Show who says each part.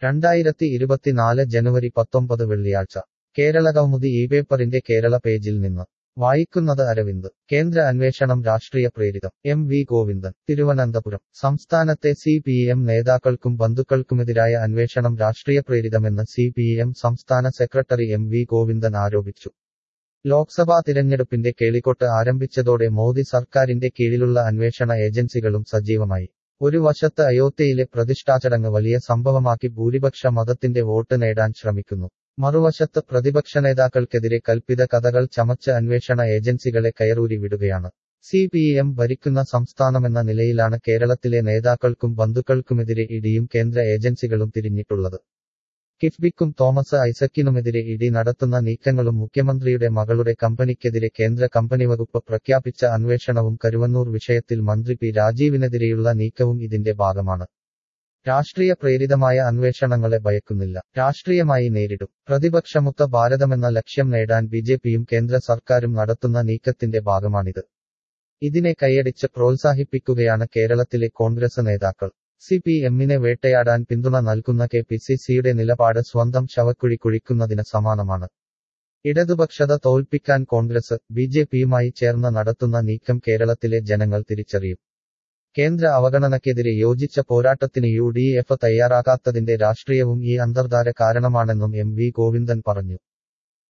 Speaker 1: രണ്ടായിരത്തി ഇരുപത്തിനാല് ജനുവരി പത്തൊമ്പത് വെള്ളിയാഴ്ച കേരള കൗമുദി ഈ പേപ്പറിന്റെ കേരള പേജിൽ നിന്ന് വായിക്കുന്നത് അരവിന്ദ് കേന്ദ്ര അന്വേഷണം രാഷ്ട്രീയ പ്രേരിതം എം വി ഗോവിന്ദൻ തിരുവനന്തപുരം സംസ്ഥാനത്തെ സി പി എം നേതാക്കൾക്കും ബന്ധുക്കൾക്കുമെതിരായ അന്വേഷണം രാഷ്ട്രീയ പ്രേരിതമെന്ന് സി പി എം സംസ്ഥാന സെക്രട്ടറി എം വി ഗോവിന്ദൻ ആരോപിച്ചു ലോക്സഭാ തിരഞ്ഞെടുപ്പിന്റെ കേളിക്കൊട്ട് ആരംഭിച്ചതോടെ മോദി സർക്കാരിന്റെ കീഴിലുള്ള അന്വേഷണ ഏജൻസികളും സജീവമായി ഒരു വശത്ത് അയോധ്യയിലെ പ്രതിഷ്ഠാചടങ്ങ് വലിയ സംഭവമാക്കി ഭൂരിപക്ഷ മതത്തിന്റെ വോട്ട് നേടാൻ ശ്രമിക്കുന്നു മറുവശത്ത് പ്രതിപക്ഷ നേതാക്കൾക്കെതിരെ കൽപ്പിത കഥകൾ ചമച്ച് അന്വേഷണ ഏജൻസികളെ കയറൂരി വിടുകയാണ് സി പി എം ഭരിക്കുന്ന സംസ്ഥാനമെന്ന നിലയിലാണ് കേരളത്തിലെ നേതാക്കൾക്കും ബന്ധുക്കൾക്കുമെതിരെ ഇഡിയും കേന്ദ്ര ഏജൻസികളും തിരിഞ്ഞിട്ടുള്ളത് കിഫ്ബിക്കും തോമസ് ഐസക്കിനുമെതിരെ ഇഡി നടത്തുന്ന നീക്കങ്ങളും മുഖ്യമന്ത്രിയുടെ മകളുടെ കമ്പനിക്കെതിരെ കേന്ദ്ര കമ്പനി വകുപ്പ് പ്രഖ്യാപിച്ച അന്വേഷണവും കരുവന്നൂർ വിഷയത്തിൽ മന്ത്രി പി രാജീവിനെതിരെയുള്ള നീക്കവും ഇതിന്റെ ഭാഗമാണ് രാഷ്ട്രീയ പ്രേരിതമായ അന്വേഷണങ്ങളെ ഭയക്കുന്നില്ല രാഷ്ട്രീയമായി നേരിടും പ്രതിപക്ഷമുക്ത ഭാരതമെന്ന ലക്ഷ്യം നേടാൻ ബിജെപിയും കേന്ദ്ര സർക്കാരും നടത്തുന്ന നീക്കത്തിന്റെ ഭാഗമാണിത് ഇതിനെ കൈയടിച്ച് പ്രോത്സാഹിപ്പിക്കുകയാണ് കേരളത്തിലെ കോൺഗ്രസ് നേതാക്കൾ സി പി എമ്മിനെ വേട്ടയാടാൻ പിന്തുണ നൽകുന്ന കെ പി സി സിയുടെ നിലപാട് സ്വന്തം ശവക്കുഴി കുഴിക്കുന്നതിന് സമാനമാണ് ഇടതുപക്ഷത തോൽപ്പിക്കാൻ കോൺഗ്രസ് ബി ജെ പിയുമായി ചേർന്ന് നടത്തുന്ന നീക്കം കേരളത്തിലെ ജനങ്ങൾ തിരിച്ചറിയും കേന്ദ്ര അവഗണനയ്ക്കെതിരെ യോജിച്ച പോരാട്ടത്തിന് യു ഡി എഫ് തയ്യാറാകാത്തതിന്റെ രാഷ്ട്രീയവും ഈ അന്തർധാര കാരണമാണെന്നും എം വി ഗോവിന്ദൻ പറഞ്ഞു